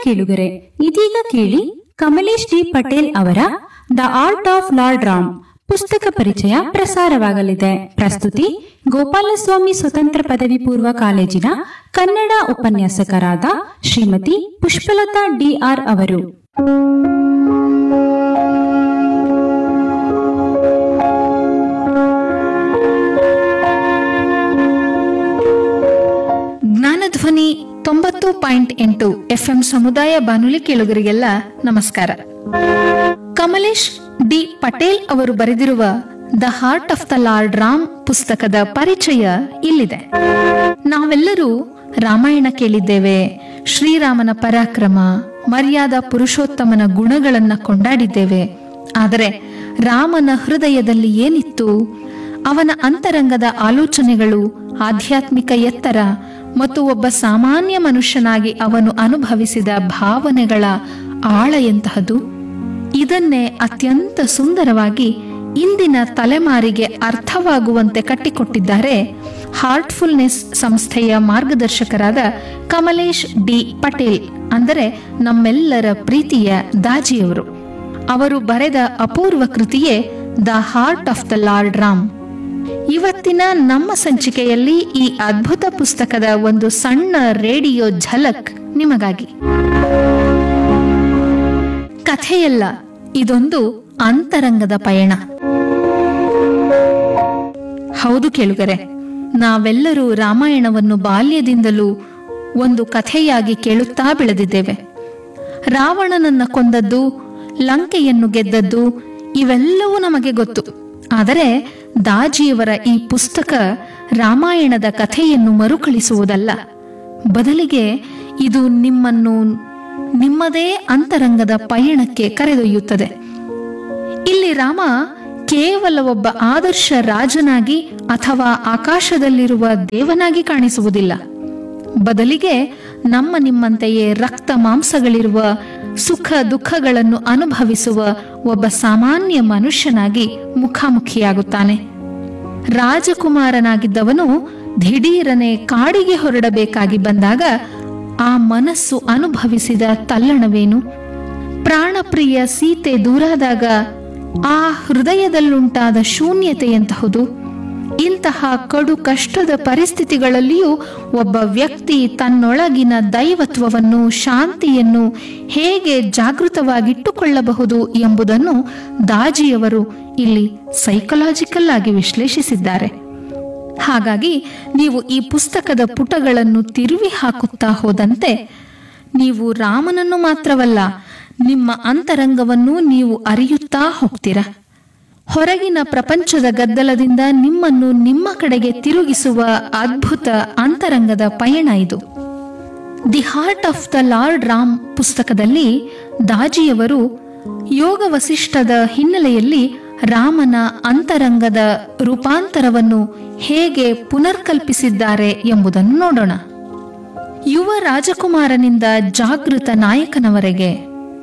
ಕೇಳುಗರೆ ಇದೀಗ ಕೇಳಿ ಕಮಲೇಶ್ ಡಿ ಪಟೇಲ್ ಅವರ the art of lord Ram ಪುಸ್ತಕ ಪರಿಚಯ ಪ್ರಸಾರವಾಗಲಿದೆ ಪ್ರಸ್ತುತಿ ಗೋಪಾಲಸ್ವಾಮಿ ಸ್ವತಂತ್ರ ಪದವಿ ಪೂರ್ವ ಕಾಲೇಜಿನ ಕನ್ನಡ ಉಪನ್ಯಾಸಕರಾದ ಶ್ರೀಮತಿ ಪುಷ್ಪಲತಾ ಡಿಆರ್ ಅವರು ಜ್ಞಾನಧ್ವನಿ ತೊಂಬತ್ತು ಪಾಯಿಂಟ್ ಎಂಟು ಎಫ್ಎಂ ಸಮುದಾಯ ಬಾನುಲಿ ಕೇಳುಗರಿಗೆಲ್ಲ ನಮಸ್ಕಾರ ಕಮಲೇಶ್ ಡಿ ಪಟೇಲ್ ಅವರು ಬರೆದಿರುವ the heart of the lord Ram ಪುಸ್ತಕದ ಪರಿಚಯ ಇಲ್ಲಿದೆ ನಾವೆಲ್ಲರೂ ರಾಮಾಯಣ ಕೇಳಿದ್ದೇವೆ ಶ್ರೀರಾಮನ ಪರಾಕ್ರಮ ಮರ್ಯಾದ ಪುರುಷೋತ್ತಮನ ಗುಣಗಳನ್ನ ಕೊಂಡಾಡಿದ್ದೇವೆ ಆದರೆ ರಾಮನ ಹೃದಯದಲ್ಲಿ ಏನಿತ್ತು ಅವನ ಅಂತರಂಗದ ಆಲೋಚನೆಗಳು ಆಧ್ಯಾತ್ಮಿಕ ಎತ್ತರ ಮತ್ತು ಒಬ್ಬ ಸಾಮಾನ್ಯ ಮನುಷ್ಯನಾಗಿ ಅವನು ಅನುಭವಿಸಿದ ಭಾವನೆಗಳ ಆಳ ಎಂತಹದು ಇದನ್ನೇ ಅತ್ಯಂತ ಸುಂದರವಾಗಿ ಇಂದಿನ ತಲೆಮಾರಿಗೆ ಅರ್ಥವಾಗುವಂತೆ ಕಟ್ಟಿಕೊಟ್ಟಿದ್ದಾರೆ ಹಾರ್ಟ್ಫುಲ್ನೆಸ್ ಸಂಸ್ಥೆಯ ಮಾರ್ಗದರ್ಶಕರಾದ ಕಮಲೇಶ್ ಡಿ ಪಟೇಲ್ ಅಂದರೆ ನಮ್ಮೆಲ್ಲರ ಪ್ರೀತಿಯ ದಾಜಿಯವರು ಅವರು ಬರೆದ ಅಪೂರ್ವ ಕೃತಿಯೇ the heart of the lord Ram ಇವತ್ತಿನ ನಮ್ಮ ಸಂಚಿಕೆಯಲ್ಲಿ ಈ ಅದ್ಭುತ ಪುಸ್ತಕದ ಒಂದು ಸಣ್ಣ ರೇಡಿಯೋ ಝಲಕ್ ನಿಮಗಾಗಿ ಕಥೆಯಲ್ಲ ಇದೊಂದು ಅಂತರಂಗದ ಪಯಣ ಹೌದು ಕೇಳುಗರೆ ನಾವೆಲ್ಲರೂ ರಾಮಾಯಣವನ್ನು ಬಾಲ್ಯದಿಂದಲೂ ಒಂದು ಕಥೆಯಾಗಿ ಕೇಳುತ್ತಾ ಬೆಳೆದಿದ್ದೇವೆ ರಾವಣನನ್ನ ಕೊಂದದ್ದು ಲಂಕೆಯನ್ನು ಗೆದ್ದದ್ದು ಇವೆಲ್ಲವೂ ನಮಗೆ ಗೊತ್ತು ಆದರೆ ದಾಜಿಯವರ ಈ ಪುಸ್ತಕ ರಾಮಾಯಣದ ಕಥೆಯನ್ನು ಮರುಕಳಿಸುವುದಲ್ಲ ಬದಲಿಗೆ ಇದು ನಿಮ್ಮನ್ನು ನಿಮ್ಮದೇ ಅಂತರಂಗದ ಪಯಣಕ್ಕೆ ಕರೆದೊಯ್ಯುತ್ತದೆ ಇಲ್ಲಿ ರಾಮ ಕೇವಲ ಒಬ್ಬ ಆದರ್ಶ ರಾಜನಾಗಿ ಅಥವಾ ಆಕಾಶದಲ್ಲಿರುವ ದೇವನಾಗಿ ಕಾಣಿಸುವುದಿಲ್ಲ ಬದಲಿಗೆ ನಮ್ಮ ನಿಮ್ಮಂತೆಯೇ ರಕ್ತ ಮಾಂಸಗಳಿರುವ ಸುಖ ದುಃಖಗಳನ್ನು ಅನುಭವಿಸುವ ಒಬ್ಬ ಸಾಮಾನ್ಯ ಮನುಷ್ಯನಾಗಿ ಮುಖಾಮುಖಿಯಾಗುತ್ತಾನೆ ರಾಜಕುಮಾರನಾಗಿದ್ದವನು ದಿಢೀರನೆ ಕಾಡಿಗೆ ಹೊರಡಬೇಕಾಗಿ ಬಂದಾಗ ಆ ಮನಸ್ಸು ಅನುಭವಿಸಿದ ತಲ್ಲಣವೇನು ಪ್ರಾಣಪ್ರಿಯ ಸೀತೆ ದೂರಾದಾಗ ಆ ಹೃದಯದಲ್ಲುಂಟಾದ ಶೂನ್ಯತೆಯಂತಹುದು ಇಂತಹ ಕಡು ಕಷ್ಟದ ಪರಿಸ್ಥಿತಿಗಳಲ್ಲಿಯೂ ಒಬ್ಬ ವ್ಯಕ್ತಿ ತನ್ನೊಳಗಿನ ದೈವತ್ವವನ್ನು ಶಾಂತಿಯನ್ನು ಹೇಗೆ ಜಾಗೃತವಾಗಿಟ್ಟುಕೊಳ್ಳಬಹುದು ಎಂಬುದನ್ನು ದಾಜಿಯವರು ಇಲ್ಲಿ ಸೈಕಲಾಜಿಕಲ್ ಆಗಿ ವಿಶ್ಲೇಷಿಸಿದ್ದಾರೆ ಹಾಗಾಗಿ ನೀವು ಈ ಪುಸ್ತಕದ ಪುಟಗಳನ್ನು ತಿರುವಿ ಹಾಕುತ್ತಾ ಹೋದಂತೆ ನೀವು ರಾಮನನ್ನು ಮಾತ್ರವಲ್ಲ ನಿಮ್ಮ ಅಂತರಂಗವನ್ನು ನೀವು ಅರಿಯುತ್ತಾ ಹೋಗ್ತೀರಾ ಹೊರಗಿನ ಪ್ರಪಂಚದ ಗದ್ದಲದಿಂದ ನಿಮ್ಮನ್ನು ನಿಮ್ಮ ಕಡೆಗೆ ತಿರುಗಿಸುವ ಅದ್ಭುತ ಅಂತರಂಗದ ಪಯಣ ಇದು the heart of the lord Ram ಪುಸ್ತಕದಲ್ಲಿ ದಾಜಿಯವರು ಯೋಗ ವಸಿಷ್ಠದ ಹಿನ್ನೆಲೆಯಲ್ಲಿ ರಾಮನ ಅಂತರಂಗದ ರೂಪಾಂತರವನ್ನು ಹೇಗೆ ಪುನರ್ಕಲ್ಪಿಸಿದ್ದಾರೆ ಎಂಬುದನ್ನು ನೋಡೋಣ ಯುವ ರಾಜಕುಮಾರನಿಂದ ಜಾಗೃತ ನಾಯಕನವರೆಗೆ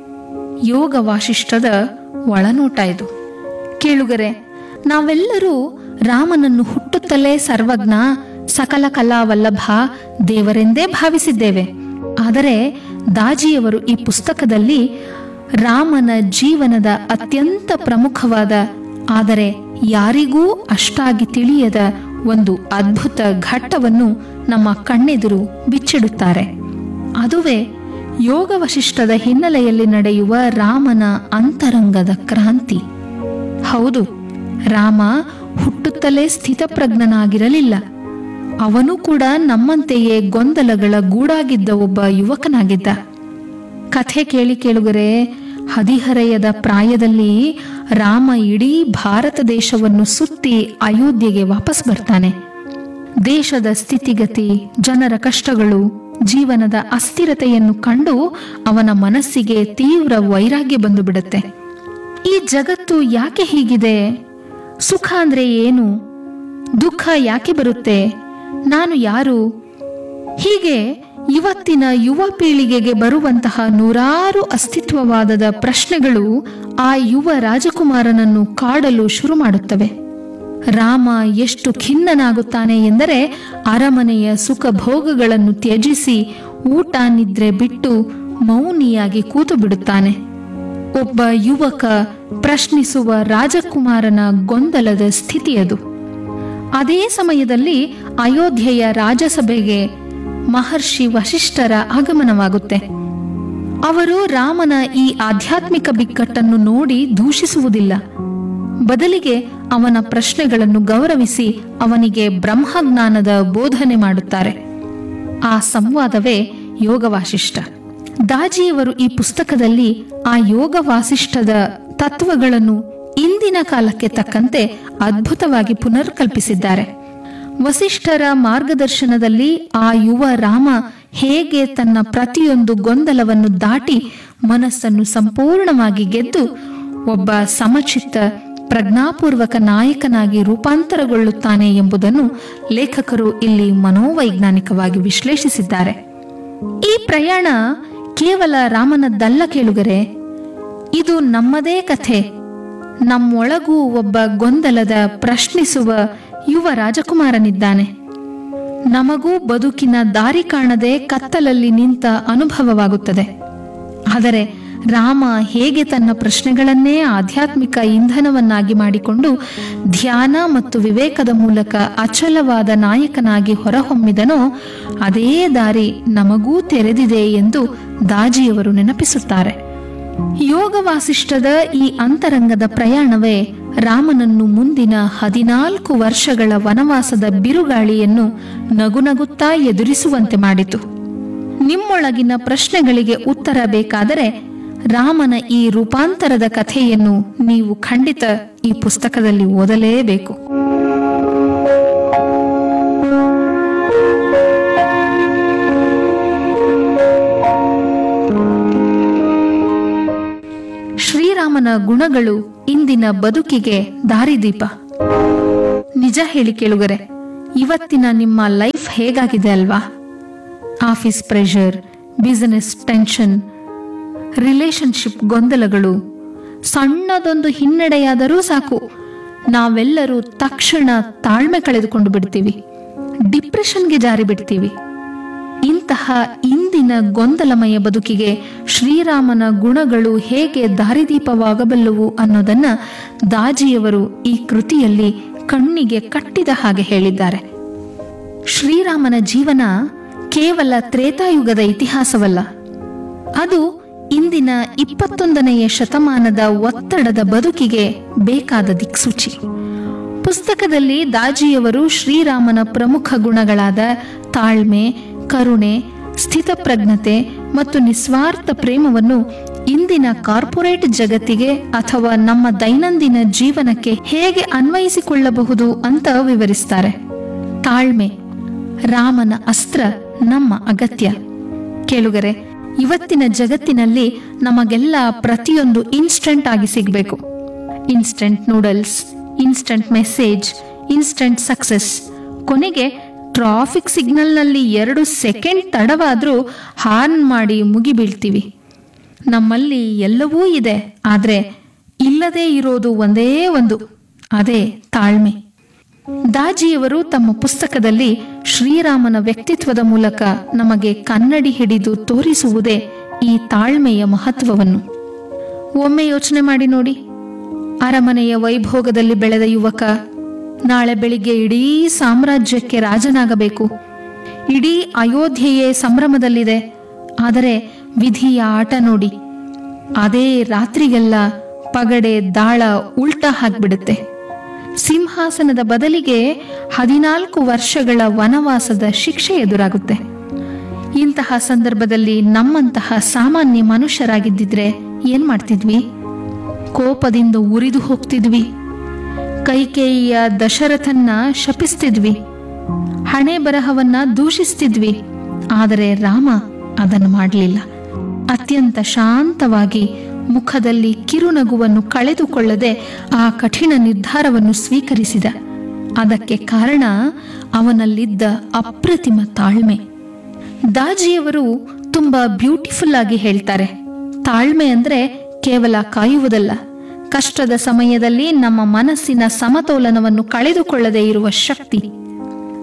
ಯೋಗ ವಾಸಿಷ್ಠದ ಒಳನೋಟ ಇದು ಕೇಳುಗರೆ ನಾವೆಲ್ಲರೂ ರಾಮನನ್ನು ಹುಟ್ಟುತ್ತಲೇ ಸರ್ವಜ್ಞ ಸಕಲ ಕಲಾವಲ್ಲಭ ದೇವರೆಂದೇ ಭಾವಿಸಿದ್ದೇವೆ ಆದರೆ ದಾಜಿಯವರು ಈ ಪುಸ್ತಕದಲ್ಲಿ ರಾಮನ ಜೀವನದ ಅತ್ಯಂತ ಪ್ರಮುಖವಾದ ಆದರೆ ಯಾರಿಗೂ ಅಷ್ಟಾಗಿ ತಿಳಿಯದ ಒಂದು ಅದ್ಭುತ ಘಟ್ಟವನ್ನು ನಮ್ಮ ಕಣ್ಣೆದುರು ಬಿಚ್ಚಿಡುತ್ತಾರೆ ಅದುವೇ ಯೋಗ ವಶಿಷ್ಠದ ಹಿನ್ನೆಲೆಯಲ್ಲಿ ನಡೆಯುವ ರಾಮನ ಅಂತರಂಗದ ಕ್ರಾಂತಿ ಹೌದು ರಾಮ ಹುಟ್ಟುತ್ತಲೇ ಸ್ಥಿತಪ್ರಜ್ಞನಾಗಿರಲಿಲ್ಲ ಅವನು ಕೂಡ ನಮ್ಮಂತೆಯೇ ಗೊಂದಲಗಳ ಗೂಡಾಗಿದ್ದ ಒಬ್ಬ ಯುವಕನಾಗಿದ್ದ ಕಥೆ ಕೇಳಿ ಕೇಳುಗರೆ ಹದಿಹರೆಯದ ಪ್ರಾಯದಲ್ಲಿ ರಾಮ ಇಡೀ ಭಾರತ ದೇಶವನ್ನು ಸುತ್ತಿ ಅಯೋಧ್ಯೆಗೆ ವಾಪಸ್ ಬರ್ತಾನೆ ದೇಶದ ಸ್ಥಿತಿಗತಿ ಜನರ ಕಷ್ಟಗಳು ಜೀವನದ ಅಸ್ಥಿರತೆಯನ್ನು ಕಂಡು ಅವನ ಮನಸ್ಸಿಗೆ ತೀವ್ರ ವೈರಾಗ್ಯ ಬಂದು ಬಿಡುತ್ತೆ ಈ ಜಗತ್ತು ಯಾಕೆ ಹೀಗಿದೆ ಸುಖ ಅಂದ್ರೆ ಏನು ದುಃಖ ಯಾಕೆ ಬರುತ್ತೆ ನಾನು ಯಾರು ಹೀಗೆ ಇವತ್ತಿನ ಯುವ ಪೀಳಿಗೆಗೆ ಬರುವಂತಹ ನೂರಾರು ಅಸ್ತಿತ್ವವಾದದ ಪ್ರಶ್ನೆಗಳು ಆ ಯುವ ರಾಜಕುಮಾರನನ್ನು ಕಾಡಲು ಶುರು ಮಾಡುತ್ತವೆ ರಾಮ ಎಷ್ಟು ಖಿನ್ನನಾಗುತ್ತಾನೆ ಎಂದರೆ ಅರಮನೆಯ ಸುಖ ಭೋಗಗಳನ್ನು ತ್ಯಜಿಸಿ ಊಟ ನಿದ್ರೆ ಬಿಟ್ಟು ಮೌನಿಯಾಗಿ ಕೂತು ಬಿಡುತ್ತಾನೆ ಒಬ್ಬ ಯುವಕ ಪ್ರಶ್ನಿಸುವ ರಾಜಕುಮಾರನ ಗೊಂದಲದ ಸ್ಥಿತಿಯದು ಅದೇ ಸಮಯದಲ್ಲಿ ಅಯೋಧ್ಯೆಯ ರಾಜಸಭೆಗೆ ಮಹರ್ಷಿ ವಶಿಷ್ಠರ ಆಗಮನವಾಗುತ್ತೆ ಅವರು ರಾಮನ ಈ ಆಧ್ಯಾತ್ಮಿಕ ಬಿಕ್ಕಟ್ಟನ್ನು ನೋಡಿ ದೂಷಿಸುವುದಿಲ್ಲ ಬದಲಿಗೆ ಅವನ ಪ್ರಶ್ನೆಗಳನ್ನು ಗೌರವಿಸಿ ಅವನಿಗೆ ಬ್ರಹ್ಮಜ್ಞಾನದ ಬೋಧನೆ ಮಾಡುತ್ತಾರೆ ಆ ಸಂವಾದವೇ ಯೋಗ ವಾಸಿಷ್ಠ ದಾಜಿಯವರು ಈ ಪುಸ್ತಕದಲ್ಲಿ ಆ ಯೋಗ ವಾಸಿಷ್ಠದ ತತ್ವಗಳನ್ನು ಇಂದಿನ ಕಾಲಕ್ಕೆ ತಕ್ಕಂತೆ ಅದ್ಭುತವಾಗಿ ಪುನರ್ಕಲ್ಪಿಸಿದ್ದಾರೆ ವಸಿಷ್ಠರ ಮಾರ್ಗದರ್ಶನದಲ್ಲಿ ಆ ಯುವ ರಾಮ ಹೇಗೆ ತನ್ನ ಪ್ರತಿಯೊಂದು ಗೊಂದಲವನ್ನು ದಾಟಿ ಮನಸ್ಸನ್ನು ಸಂಪೂರ್ಣವಾಗಿ ಗೆದ್ದು ಒಬ್ಬ ಸಮಚಿತ್ತ ಪ್ರಜ್ಞಾಪೂರ್ವಕ ನಾಯಕನಾಗಿ ರೂಪಾಂತರಗೊಳ್ಳುತ್ತಾನೆ ಎಂಬುದನ್ನು ಲೇಖಕರು ಇಲ್ಲಿ ಮನೋವೈಜ್ಞಾನಿಕವಾಗಿ ವಿಶ್ಲೇಷಿಸಿದ್ದಾರೆ ಈ ಪ್ರಯಾಣ ಕೇವಲ ರಾಮನದ್ದಲ್ಲ ಕೇಳುಗರೆ ಇದು ನಮ್ಮದೇ ಕಥೆ ನಮ್ಮೊಳಗೂ ಒಬ್ಬ ಗೊಂದಲದ ಪ್ರಶ್ನಿಸುವ ಯುವ ರಾಜಕುಮಾರನಿದ್ದಾನೆ ನಮಗೂ ಬದುಕಿನ ದಾರಿ ಕಾಣದೆ ಕತ್ತಲಲ್ಲಿ ನಿಂತ ಅನುಭವವಾಗುತ್ತದೆ ಆದರೆ ರಾಮ ಹೇಗೆ ತನ್ನ ಪ್ರಶ್ನೆಗಳನ್ನೇ ಆಧ್ಯಾತ್ಮಿಕ ಇಂಧನವನ್ನಾಗಿ ಮಾಡಿಕೊಂಡು ಧ್ಯಾನ ಮತ್ತು ವಿವೇಕದ ಮೂಲಕ ಅಚಲವಾದ ನಾಯಕನಾಗಿ ಹೊರಹೊಮ್ಮಿದನೋ ಅದೇ ದಾರಿ ನಮಗೂ ತೆರೆದಿದೆ ಎಂದು ದಾಜಿಯವರು ನೆನಪಿಸುತ್ತಾರೆ ಯೋಗ ವಾಸಿಷ್ಠದ ಈ ಅಂತರಂಗದ ಪ್ರಯಾಣವೇ ರಾಮನನ್ನು ಮುಂದಿನ ಹದಿನಾಲ್ಕು ವರ್ಷಗಳ ವನವಾಸದ ಬಿರುಗಾಳಿಯನ್ನು ನಗುನಗುತ್ತಾ ಎದುರಿಸುವಂತೆ ಮಾಡಿತು ನಿಮ್ಮೊಳಗಿನ ಪ್ರಶ್ನೆಗಳಿಗೆ ಉತ್ತರ ಬೇಕಾದರೆ ರಾಮನ ಈ ರೂಪಾಂತರದ ಕಥೆಯನ್ನು ನೀವು ಖಂಡಿತ ಈ ಪುಸ್ತಕದಲ್ಲಿ ಓದಲೇಬೇಕು ಶ್ರೀರಾಮನ ಗುಣಗಳು ಇಂದಿನ ಬದುಕಿಗೆ ದಾರಿದೀಪ ನಿಜ ಹೇಳಿ ಕೇಳುಗರೆ ಇವತ್ತಿನ ನಿಮ್ಮ ಲೈಫ್ ಹೇಗಾಗಿದೆ ಅಲ್ವಾ office pressure business tension relationship ಗೊಂದಲಗಳು ಸಣ್ಣದೊಂದು ಹಿನ್ನಡೆಯಾದರೂ ಸಾಕು ನಾವೆಲ್ಲರೂ ತಕ್ಷಣ ತಾಳ್ಮೆ ಕಳೆದುಕೊಂಡು ಬಿಡ್ತೀವಿ ಡಿಪ್ರೆಷನ್ಗೆ ಜಾರಿ ಬಿಡ್ತೀವಿ ಇಂತಹ ಇಂದಿನ ಗೊಂದಲಮಯ ಬದುಕಿಗೆ ಶ್ರೀರಾಮನ ಗುಣಗಳು ಹೇಗೆ ದಾರಿದೀಪವಾಗಬಲ್ಲವು ಅನ್ನೋದನ್ನ ದಾಜಿಯವರು ಈ ಕೃತಿಯಲ್ಲಿ ಕಣ್ಣಿಗೆ ಕಟ್ಟಿದ ಹಾಗೆ ಹೇಳಿದ್ದಾರೆ ಶ್ರೀರಾಮನ ಜೀವನ ಕೇವಲ ತ್ರೇತಾಯುಗದ ಇತಿಹಾಸವಲ್ಲ ಅದು ಇಂದಿನ ಇಪ್ಪತ್ತೊಂದನೆಯ ಶತಮಾನದ ಒತ್ತಡದ ಬದುಕಿಗೆ ಬೇಕಾದ ದಿಕ್ಸೂಚಿ ಪುಸ್ತಕದಲ್ಲಿ ದಾಜಿಯವರು ಶ್ರೀರಾಮನ ಪ್ರಮುಖ ಗುಣಗಳಾದ ತಾಳ್ಮೆ ಕರುಣೆ ಸ್ಥಿತಪ್ರಜ್ಞತೆ ಮತ್ತು ನಿಸ್ವಾರ್ಥ ಪ್ರೇಮವನ್ನು ಇಂದಿನ ಕಾರ್ಪೊರೇಟ್ ಜಗತ್ತಿಗೆ ಅಥವಾ ನಮ್ಮ ದೈನಂದಿನ ಜೀವನಕ್ಕೆ ಹೇಗೆ ಅನ್ವಯಿಸಿಕೊಳ್ಳಬಹುದು ಅಂತ ವಿವರಿಸ್ತಾರೆ ತಾಳ್ಮೆ ರಾಮನ ಅಸ್ತ್ರ ನಮ್ಮ ಅಗತ್ಯ ಕೇಳುಗರೆ ಇವತ್ತಿನ ಜಗತ್ತಿನಲ್ಲಿ ನಮಗೆಲ್ಲ ಪ್ರತಿಯೊಂದು ಇನ್ಸ್ಟಂಟ್ ಆಗಿ ಸಿಗಬೇಕು instant noodles instant message instant success ಕೊನೆಗೆ ಟ್ರಾಫಿಕ್ ಸಿಗ್ನಲ್ನಲ್ಲಿ ಎರಡು ಸೆಕೆಂಡ್ ತಡವಾದರೂ ಹಾರ್ನ್ ಮಾಡಿ ಮುಗಿಬೀಳ್ತೀವಿ ನಮ್ಮಲ್ಲಿ ಎಲ್ಲವೂ ಇದೆ ಆದರೆ ಇಲ್ಲದೇ ಇರೋದು ಒಂದೇ ಒಂದು ಅದೇ ತಾಳ್ಮೆ ದಾಜಿಯವರು ತಮ್ಮ ಪುಸ್ತಕದಲ್ಲಿ ಶ್ರೀರಾಮನ ವ್ಯಕ್ತಿತ್ವದ ಮೂಲಕ ನಮಗೆ ಕನ್ನಡಿ ಹಿಡಿದು ತೋರಿಸುವುದೇ ಈ ತಾಳ್ಮೆಯ ಮಹತ್ವವನ್ನು ಒಮ್ಮೆ ಯೋಚನೆ ಮಾಡಿ ನೋಡಿ ಅರಮನೆಯ ವೈಭೋಗದಲ್ಲಿ ಬೆಳೆದ ಯುವಕ ನಾಳೆ ಬೆಳಿಗ್ಗೆ ಇಡೀ ಸಾಮ್ರಾಜ್ಯಕ್ಕೆ ರಾಜನಾಗಬೇಕು ಇಡೀ ಅಯೋಧ್ಯೆಯೇ ಸಂಭ್ರಮದಲ್ಲಿದೆ ಆದರೆ ವಿಧಿಯ ಆಟ ನೋಡಿ ಅದೇ ರಾತ್ರಿಗೆಲ್ಲ ಪಗಡೆ ದಾಳ ಉಲ್ಟಾ ಹಾಕ್ಬಿಡುತ್ತೆ ಸಿಂಹಾಸನದ ಬದಲಿಗೆ ಹದಿನಾಲ್ಕು ವರ್ಷಗಳ ವನವಾಸದ ಶಿಕ್ಷೆ ಎದುರಾಗುತ್ತೆ ಇಂತಹ ಸಂದರ್ಭದಲ್ಲಿ ನಮ್ಮಂತಹ ಸಾಮಾನ್ಯ ಮನುಷ್ಯರಾಗಿದ್ದಿದ್ರೆ ಏನ್ ಮಾಡ್ತಿದ್ವಿ ಕೋಪದಿಂದ ಉರಿದು ಹೋಗ್ತಿದ್ವಿ ಕೈಕೇಯಿಯ ದಶರಥನ್ನ ಶಪಿಸ್ತಿದ್ವಿ ಹಣೆ ಬರಹವನ್ನ ದೂಷಿಸ್ತಿದ್ವಿ ಆದರೆ ರಾಮ ಅದನ್ನು ಮಾಡಲಿಲ್ಲ ಅತ್ಯಂತ ಶಾಂತವಾಗಿ ಮುಖದಲ್ಲಿ ಕಿರುನಗುವನ್ನು ಕಳೆದುಕೊಳ್ಳದೆ ಆ ಕಠಿಣ ನಿರ್ಧಾರವನ್ನು ಸ್ವೀಕರಿಸಿದ ಅದಕ್ಕೆ ಕಾರಣ ಅವನಲ್ಲಿದ್ದ ಅಪ್ರತಿಮ ತಾಳ್ಮೆ ದಾಜಿಯವರು ತುಂಬಾ ಬ್ಯೂಟಿಫುಲ್ ಆಗಿ ಹೇಳ್ತಾರೆ ತಾಳ್ಮೆ ಅಂದ್ರೆ ಕೇವಲ ಕಾಯುವುದಲ್ಲ ಕಷ್ಟದ ಸಮಯದಲ್ಲಿ ನಮ್ಮ ಮನಸ್ಸಿನ ಸಮತೋಲನವನ್ನು ಕಳೆದುಕೊಳ್ಳದೆ ಇರುವ ಶಕ್ತಿ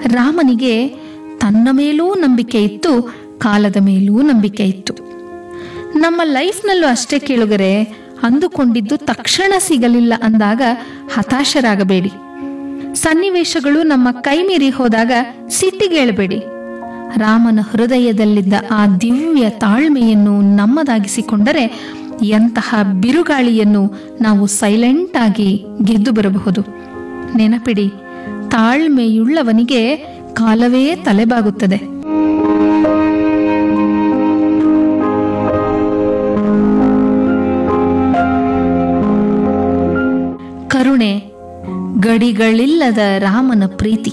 ರಾಮನಿಗೆ ತನ್ನ ಮೇಲೂ ನಂಬಿಕೆ ಇತ್ತು ಕಾಲದ ಮೇಲೂ ನಂಬಿಕೆ ಇತ್ತು ನಮ್ಮ ಲೈಫ್ನಲ್ಲೂ ಅಷ್ಟೇ ಕೇಳುಗರೆ ಅಂದುಕೊಂಡಿದ್ದು ತಕ್ಷಣ ಸಿಗಲಿಲ್ಲ ಅಂದಾಗ ಹತಾಶರಾಗಬೇಡಿ ಸನ್ನಿವೇಶಗಳು ನಮ್ಮ ಕೈ ಮೀರಿ ಹೋದಾಗ ಸಿಟ್ಟಿಗೇಳಬೇಡಿ ರಾಮನ ಹೃದಯದಲ್ಲಿದ್ದ ಆ ದಿವ್ಯ ತಾಳ್ಮೆಯನ್ನು ನಮ್ಮದಾಗಿಸಿಕೊಂಡರೆ ಎಂತಹ ಬಿರುಗಾಳಿಯನ್ನು ನಾವು ಸೈಲೆಂಟ್ ಆಗಿ ಗೆದ್ದು ಬರಬಹುದು ನೆನಪಿಡಿ ತಾಳ್ಮೆಯುಳ್ಳವನಿಗೆ ಕಾಲವೇ ತಲೆಬಾಗುತ್ತದೆ ಕರುಣೆ ಗಡಿಗಳಿಲ್ಲದ ರಾಮನ ಪ್ರೀತಿ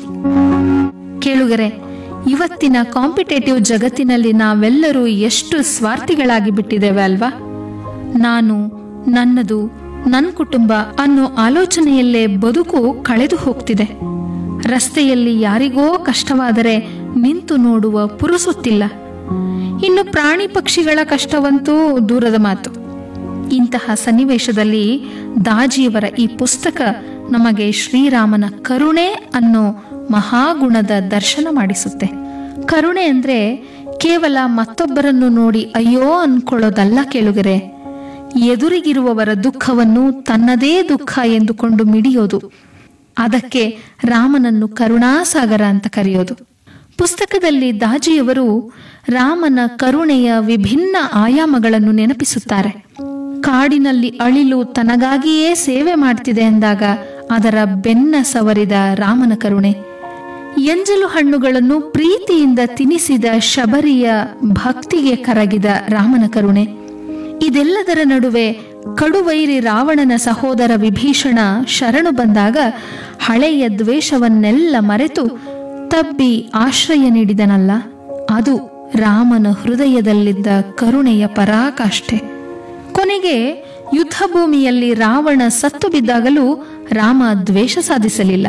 ಕೇಳುಗರೆ ಇವತ್ತಿನ ಕಾಂಪಿಟೇಟಿವ್ ಜಗತ್ತಿನಲ್ಲಿ ನಾವೆಲ್ಲರೂ ಎಷ್ಟು ಸ್ವಾರ್ಥಿಗಳಾಗಿ ಬಿಟ್ಟಿದ್ದೇವೆ ಅಲ್ವಾ ನಾನು ನನ್ನದು ನನ್ನ ಕುಟುಂಬ ಅನ್ನೋ ಆಲೋಚನೆಯಲ್ಲೇ ಬದುಕು ಕಳೆದು ಹೋಗ್ತಿದೆ ರಸ್ತೆಯಲ್ಲಿ ಯಾರಿಗೋ ಕಷ್ಟವಾದರೆ ನಿಂತು ನೋಡುವ ಪುರುಸುತ್ತಿಲ್ಲ ಇನ್ನು ಪ್ರಾಣಿ ಪಕ್ಷಿಗಳ ಕಷ್ಟವಂತೂ ದೂರದ ಮಾತು ಇಂತಹ ಸನ್ನಿವೇಶದಲ್ಲಿ ದಾಜಿಯವರ ಈ ಪುಸ್ತಕ ನಮಗೆ ಶ್ರೀರಾಮನ ಕರುಣೆ ಅನ್ನೋ ಮಹಾಗುಣದ ದರ್ಶನ ಮಾಡಿಸುತ್ತೆ ಕರುಣೆ ಅಂದ್ರೆ ಕೇವಲ ಮತ್ತೊಬ್ಬರನ್ನು ನೋಡಿ ಅಯ್ಯೋ ಅನ್ಕೊಳ್ಳೋದಲ್ಲ ಕೇಳುಗರೆ ಎದುರಿಗಿರುವವರ ದುಃಖವನ್ನು ತನ್ನದೇ ದುಃಖ ಎಂದುಕೊಂಡು ಮಿಡಿಯೋದು ಅದಕ್ಕೆ ರಾಮನನ್ನು ಕರುಣಾಸಾಗರ ಅಂತ ಕರೆಯೋದು ಪುಸ್ತಕದಲ್ಲಿ ದಾಜಿಯವರು ರಾಮನ ಕರುಣೆಯ ವಿಭಿನ್ನ ಆಯಾಮಗಳನ್ನು ನೆನಪಿಸುತ್ತಾರೆ ಕಾಡಿನಲ್ಲಿ ಅಳಿಲು ತನಗಾಗಿಯೇ ಸೇವೆ ಮಾಡ್ತಿದೆ ಎಂದಾಗ ಅದರ ಬೆನ್ನ ಸವರಿದ ರಾಮನ ಕರುಣೆ ಎಂಜಲು ಹಣ್ಣುಗಳನ್ನು ಪ್ರೀತಿಯಿಂದ ತಿನಿಸಿದ ಶಬರಿಯ ಭಕ್ತಿಗೆ ಕರಗಿದ ರಾಮನ ಕರುಣೆ ಇದೆಲ್ಲದರ ನಡುವೆ ಕಡುವೈರಿ ರಾವಣನ ಸಹೋದರ ವಿಭೀಷಣ ಶರಣು ಬಂದಾಗ ಹಳೆಯ ದ್ವೇಷವನ್ನೆಲ್ಲ ಮರೆತು ತಬ್ಬಿ ಆಶ್ರಯ ನೀಡಿದನಲ್ಲ ಅದು ರಾಮನ ಹೃದಯದಲ್ಲಿದ್ದ ಕರುಣೆಯ ಪರಾಕಾಷ್ಠೆ ಕೊನೆಗೆ ಯುದ್ಧ ಭೂಮಿಯಲ್ಲಿ ರಾವಣ ಸತ್ತು ಬಿದ್ದಾಗಲೂ ರಾಮ ದ್ವೇಷ ಸಾಧಿಸಲಿಲ್ಲ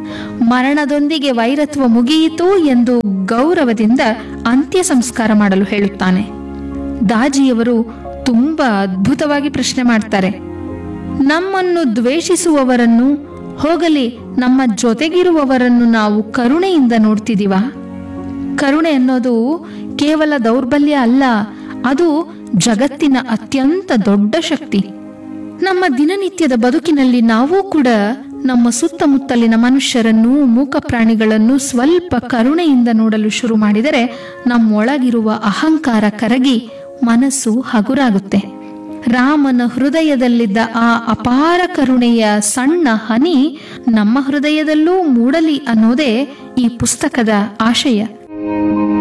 ಮರಣದೊಂದಿಗೆ ವೈರತ್ವ ಮುಗಿಯಿತು ಎಂದು ಗೌರವದಿಂದ ಅಂತ್ಯ ಸಂಸ್ಕಾರ ಮಾಡಲು ಹೇಳುತ್ತಾನೆ ದಾಜಿಯವರು ತುಂಬಾ ಅದ್ಭುತವಾಗಿ ಪ್ರಶ್ನೆ ಮಾಡ್ತಾರೆ ನಮ್ಮನ್ನು ದ್ವೇಷಿಸುವವರನ್ನು ಹೋಗಲಿ ನಮ್ಮ ಜೊತೆಗಿರುವವರನ್ನು ನಾವು ಕರುಣೆಯಿಂದ ನೋಡ್ತಿದೀವಾ ಕರುಣೆ ಅನ್ನೋದು ಕೇವಲ ದೌರ್ಬಲ್ಯ ಅಲ್ಲ ಅದು ಜಗತ್ತಿನ ಅತ್ಯಂತ ದೊಡ್ಡ ಶಕ್ತಿ ನಮ್ಮ ದಿನನಿತ್ಯದ ಬದುಕಿನಲ್ಲಿ ನಾವೂ ಕೂಡ ನಮ್ಮ ಸುತ್ತಮುತ್ತಲಿನ ಮನುಷ್ಯರನ್ನು ಮೂಕ ಪ್ರಾಣಿಗಳನ್ನು ಸ್ವಲ್ಪ ಕರುಣೆಯಿಂದ ನೋಡಲು ಶುರು ಮಾಡಿದರೆ ನಮ್ಮೊಳಗಿರುವ ಅಹಂಕಾರ ಕರಗಿ ಮನಸ್ಸು ಹಗುರಾಗುತ್ತೆ ರಾಮನ ಹೃದಯದಲ್ಲಿದ್ದ ಆ ಅಪಾರ ಕರುಣೆಯ ಸಣ್ಣ ಹನಿ ನಮ್ಮ ಹೃದಯದಲ್ಲೂ ಮೂಡಲಿ ಅನ್ನೋದೇ ಈ ಪುಸ್ತಕದ ಆಶಯ